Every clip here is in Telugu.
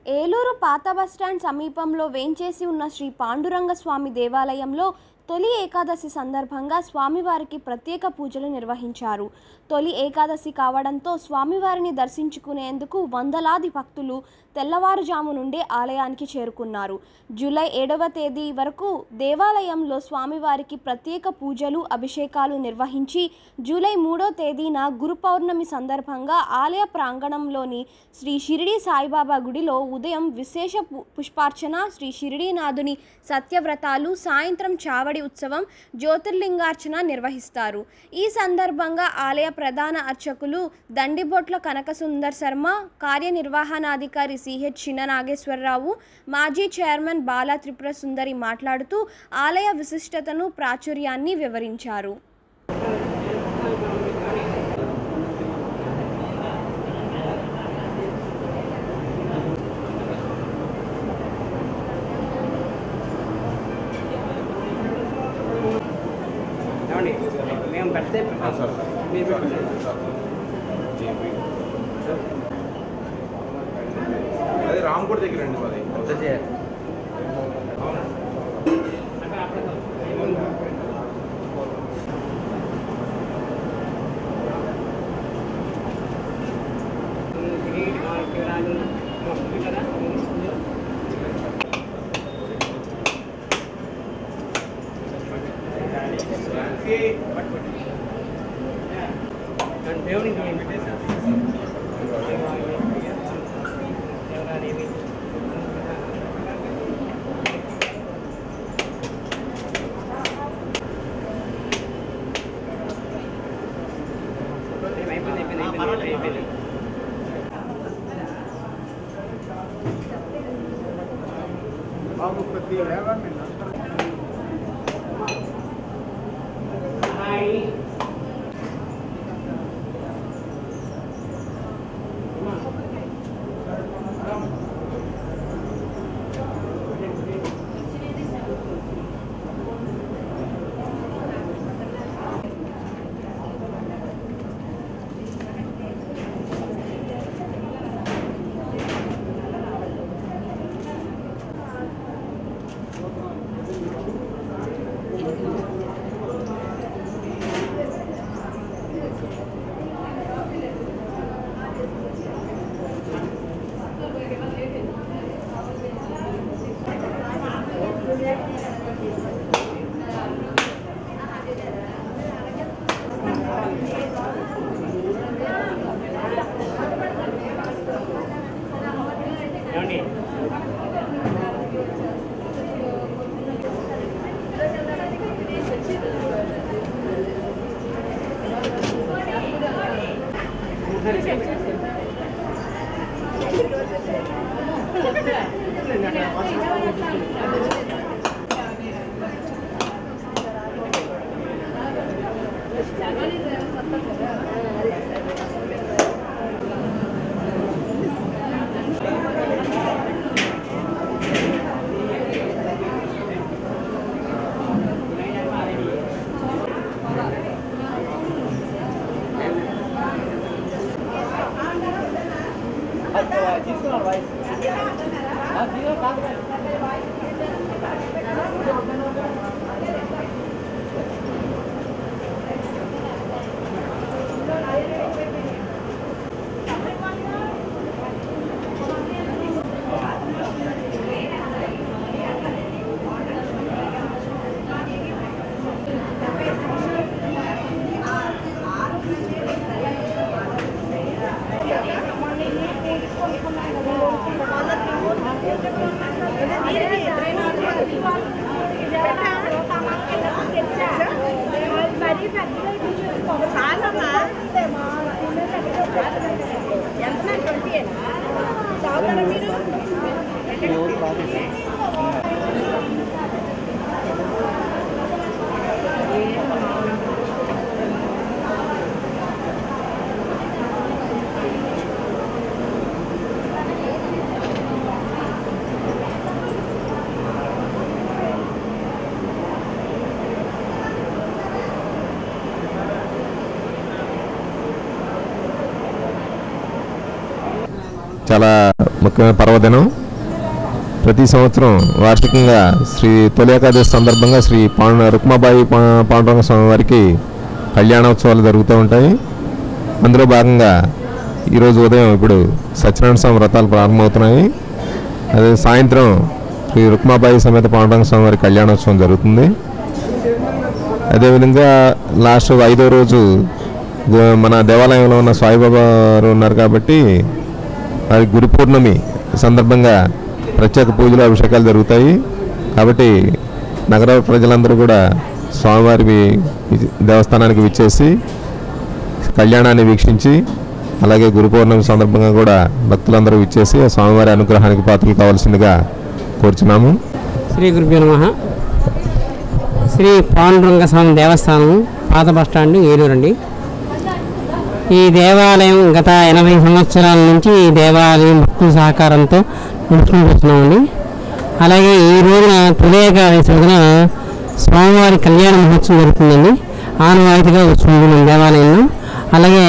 ఏలూరు పాత బస్టాండ్ సమీపంలో వేంచేసి ఉన్న శ్రీ పాండురంగ స్వామి దేవాలయంలో తొలి ఏకాదశి సందర్భంగా స్వామివారికి ప్రత్యేక పూజలు నిర్వహించారు తొలి ఏకాదశి కావడంతో స్వామివారిని దర్శించుకునేందుకు వందలాది భక్తులు తెల్లవారుజాము నుండే ఆలయానికి చేరుకున్నారు జూలై ఏడవ తేదీ వరకు దేవాలయంలో స్వామివారికి ప్రత్యేక పూజలు అభిషేకాలు నిర్వహించి జూలై మూడో తేదీన గురు పౌర్ణమి సందర్భంగా ఆలయ ప్రాంగణంలోని శ్రీ షిరిడి సాయిబాబా గుడిలో ఉదయం విశేష పు- పుష్పార్చన శ్రీ షిరిడీనాథుని సత్యవ్రతాలు సాయంత్రం చావడి ఉత్సవం జ్యోతిర్లింగార్చన నిర్వహిస్తారు ఈ సందర్భంగా ఆలయ ప్రధాన అర్చకులు దండిబొట్ల కనకసుందర్ శర్మ కార్యనిర్వహణాధికారి సిహెచ్ చిన్ననాగేశ్వరరావు మాజీ చైర్మన్ బాలా త్రిపుర సుందరి మాట్లాడుతూ ఆలయ విశిష్టతను ప్రాచుర్యాన్ని వివరించారు ఏమండి మేము పెడితే మీరు పెట్టండి. అదే రామ్కోట్ దగ్గర అండి మాది దేవునికి మేము పెట్టేసాం దేవరాదేవి అయిపోయింది అయిపోయింది అయిపోయింది అయిపోయింది ఏమండి తీసుకున్నాను వాయిస్ కాదు మనం చాలా ముఖ్యమైన పర్వదినం ప్రతి సంవత్సరం వార్షికంగా శ్రీ తొలి ఏకాదశి సందర్భంగా శ్రీ పాండు రుక్మాబాయి పా- పాండురంగ స్వామి వారికి కళ్యాణోత్సవాలు జరుగుతూ ఉంటాయి అందులో భాగంగా ఈరోజు ఉదయం ఇప్పుడు సత్యనారాయణ స్వామి వ్రతాలు ప్రారంభమవుతున్నాయి అదే సాయంత్రం శ్రీ రుక్మాబాయి సమేత పాండురంగ స్వామి వారి కళ్యాణోత్సవం జరుగుతుంది అదేవిధంగా లాస్ట్ ఐదో రోజు గు- మన దేవాలయంలో ఉన్న సాయిబాబా వారు ఉన్నారు కాబట్టి వారి గురు పూర్ణమి సందర్భంగా ప్రత్యేక పూజలు అభిషేకాలు జరుగుతాయి కాబట్టి నగర ప్రజలందరూ కూడా స్వామివారి వి- దేవస్థానానికి విచ్చేసి కళ్యాణాన్ని వీక్షించి అలాగే గురు పౌర్ణమి సందర్భంగా కూడా భక్తులందరూ విచ్చేసి ఆ స్వామివారి అనుగ్రహానికి పాత్రలు కావాల్సిందిగా కోరుచున్నాము శ్రీ గురుభ్యో నమ శ్రీ పాండురంగ స్వామి దేవస్థానం పాత బస్టాండ్ ఏలూరు అండి ఈ దేవాలయం గత ఎనభై సంవత్సరాల నుంచి ఈ దేవాలయం భక్తుల సహకారంతో నడుచుకుంటూ వస్తున్నామండి అలాగే ఈ రోజున తొలేకాదశి రోజున స్వామివారి కళ్యాణ మహోత్సవం జరుగుతుందండి ఆనవాయితీగా వస్తుంది మన దేవాలయంలో అలాగే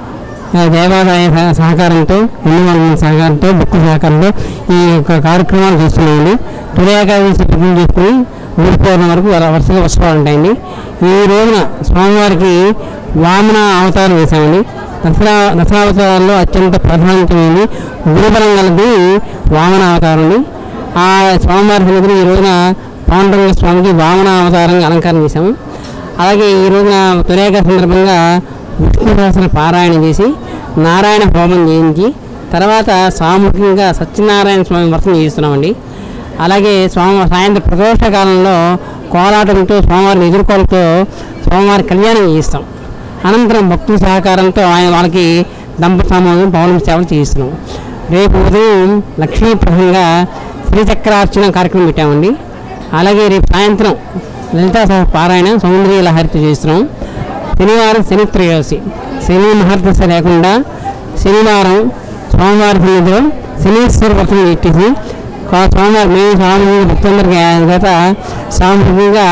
ఆ దేవాలయ సహ- సహకారంతో ఎన్నికల సహకారంతో భక్తుల సహకారంతో ఈ యొక్క కార్యక్రమాలు చేస్తున్నామండి తొలి ఏకాదశి పూజలు చేసుకుని ఊరి పౌర్ణమి వరకు వర- వరుసగా ఉత్సవాలు ఉంటాయండి ఈ రోజున స్వామివారికి వామన అవతారం వేశామండి దసరా దసరా అవతారాల్లో అత్యంత ప్రధానమైనది గురుబలం గలది వామన అవతారం అండి ఆ స్వామివారి సన్నిధిని ఈ రోజున పాండురంగ స్వామికి వామన అవతారంగా అలంకారం చేశాము అలాగే ఈ రోజున తొలేక సందర్భంగా విష్ణు సహస్ర పారాయణ చేసి నారాయణ హోమం చేయించి తర్వాత సామూహికంగా సత్యనారాయణ స్వామి వ్రతం చేస్తున్నామండి అలాగే స్వామి సాయంత్రం ప్రదోష కాలంలో కోలాటంతో స్వామివారిని ఎదుర్కోలతో స్వామివారి కళ్యాణం చేయిస్తాం అనంతరం భక్తుల సహకారంతో ఆయన వాళ్ళకి దంప సామూహికం పౌర్ణమి సేవలు చేయిస్తున్నాం రేపు ఉదయం లక్ష్మీప్రదంగా శ్రీచక్రార్చన కార్యక్రమం పెట్టామండి అలాగే రేపు సాయంత్రం లలితా సహ పారాయణ సౌందర్య లహరితో చేస్తున్నాం శనివారం శని త్రయోదశి శని మహర్దశ లేకుండా శనివారం సోమవారం సన్నిధిలో శనీశ్వర వ్రతం పెట్టేసి కా- సోమవారం మేము స్వామి భక్తులందరికీ గత సామూహికంగా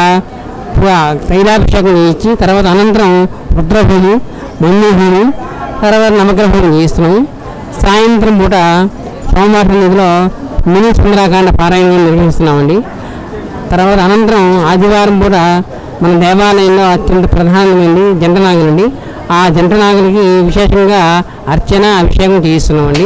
ప- తైలాభిషేకం చేయించి తర్వాత అనంతరం రుద్రభూమి మన్యభూమి తర్వాత నవగ్రహం చేస్తున్నాము సాయంత్రం పూట సోమవారం సన్నిధిలో మినీ చంద్రాకాండ పారాయణం నిర్వహిస్తున్నామండి తర్వాత అనంతరం ఆదివారం కూడా మన దేవాలయంలో అత్యంత ప్రధానమైనది జంటనాగులండి ఆ జంటనాగులకి విశేషంగా అర్చన అభిషేకం చేయిస్తున్నామండి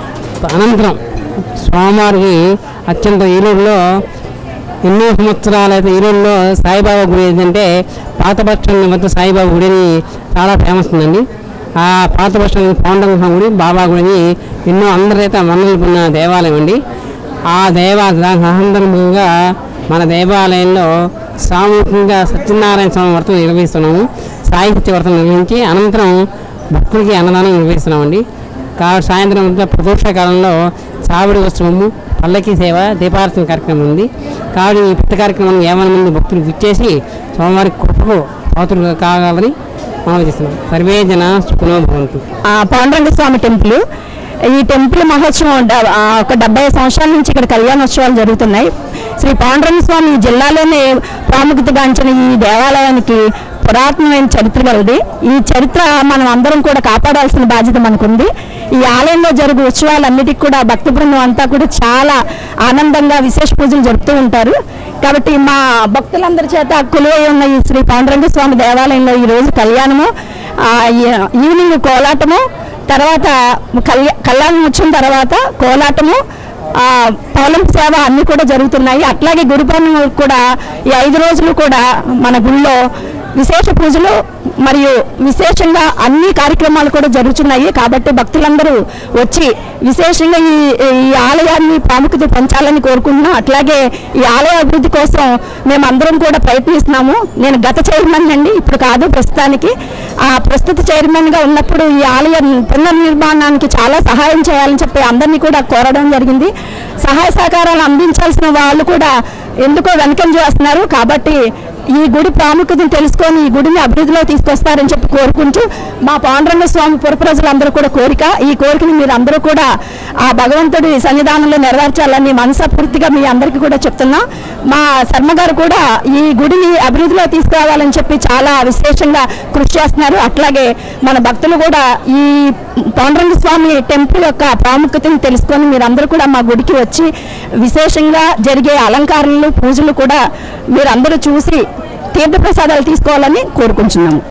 అనంతరం స్వామివారికి అత్యంత ఈరోజులో ఎన్నో సంవత్సరాలు అయితే ఈరోజులో సాయిబాబా గుడి ఏంటంటే పాత బస్టాండ్ వద్ద సాయిబాబా గుడి అని చాలా ఫేమస్ ఉందండి ఆ పాత బస్టాండ్ పాండంగ స్వామి గుడి బాబా గుడి అని ఎన్నో అందరైతే మన్నలు పొందిన దేవాలయం అండి ఆ దేవా దాని సందర్భంగా మన దేవాలయంలో సామూహికంగా సత్యనారాయణ స్వామి వ్రతం నిర్వహిస్తున్నాము సాయి సత్య వ్రతం నిర్వహించి అనంతరం భక్తులకి అన్నదానం నిర్వహిస్తున్నామండి కాబట్టి సాయంత్రం అంతా ప్రదోష కాలంలో సావిడి ఉత్సవము పల్లకి సేవ దీపార్చన కార్యక్రమం ఉంది కాబట్టి ఈ పెద్ద కార్యక్రమాన్ని యాభై మంది భక్తులు విచ్చేసి స్వామివారి కృపకు పాత్రలు కాగలని మనం చేస్తున్నాం సర్వే జన సుఖనో భవంతు ఆ పాండురంగ స్వామి టెంపుల్ ఈ టెంపుల్ మహోత్సవం డ- ఆ, ఒక డెబ్బై సంవత్సరాల నుంచి ఇక్కడ కళ్యాణోత్సవాలు జరుగుతున్నాయి శ్రీ పాండురంగ స్వామి ఈ జిల్లాలోనే ప్రాముఖ్యతగాంచిన ఈ దేవాలయానికి పురాతనమైన చరిత్ర కలది ఈ చరిత్ర మనం అందరం కూడా కాపాడాల్సిన బాధ్యత మనకుంది ఈ ఆలయంలో జరుగు ఉత్సవాలన్నిటికీ కూడా భక్త బృందం అంతా కూడా చాలా ఆనందంగా విశేష పూజలు జరుపుతూ ఉంటారు కాబట్టి మా భక్తులందరి చేత కొలువై ఉన్న ఈ శ్రీ పాండురంగ స్వామి దేవాలయంలో ఈ రోజు కళ్యాణము ఆ, ఈ- ఈవినింగ్ కోలాటము తర్వాత కళ్యా కళ్యాణం వచ్చిన తర్వాత కోలాటము ఆ, పౌలం సేవ అన్నీ కూడా జరుగుతున్నాయి అట్లాగే గురు పౌర్ణమి కూడా ఈ ఐదు రోజులు కూడా మన గుళ్ళో విశేష పూజలు మరియు విశేషంగా అన్ని కార్యక్రమాలు కూడా జరుగుతున్నాయి కాబట్టి భక్తులందరూ వచ్చి విశేషంగా ఈ ఈ ఆలయాన్ని ప్రాముఖ్యత పెంచాలని కోరుకుంటున్నాం అట్లాగే ఈ ఆలయ అభివృద్ధి కోసం మేము అందరం కూడా ప్రయత్నిస్తున్నాము నేను గత చైర్మన్ అండి ఇప్పుడు కాదు ప్రస్తుతానికి ఆ ప్రస్తుత చైర్మన్గా ఉన్నప్పుడు ఈ ఆలయ పునర్నిర్మాణానికి చాలా సహాయం చేయాలని చెప్పి అందరినీ కూడా కోరడం జరిగింది సహాయ సహకారాలు అందించాల్సిన వాళ్ళు కూడా ఎందుకో వెనకంజ చేస్తున్నారు కాబట్టి ఈ గుడి ప్రాముఖ్యతను తెలుసుకొని ఈ గుడిని అభివృద్ధిలో తీసుకొస్తారని చెప్పి కోరుకుంటూ మా పాండురంగ స్వామి పుర ప్రజలందరూ కూడా కోరిక ఈ కోరికని మీరు అందరూ కూడా ఆ భగవంతుడి సన్నిధానంలో నెరవేర్చాలని మనసపూర్తిగా మీ అందరికీ కూడా చెప్తున్నాం మా శర్మ గారు కూడా ఈ గుడిని అభివృద్ధిలో తీసుకురావాలని చెప్పి చాలా విశేషంగా కృషి చేస్తున్నారు అట్లాగే మన భక్తులు కూడా ఈ పాండురంగ స్వామి టెంపుల్ యొక్క ప్రాముఖ్యతను తెలుసుకొని మీరందరూ కూడా మా గుడికి వచ్చి విశేషంగా జరిగే అలంకారాలు పూజలు కూడా మీరందరూ చూసి తీర్థప్రసాదాలు తీసుకోవాలని కోరుకుంటున్నాము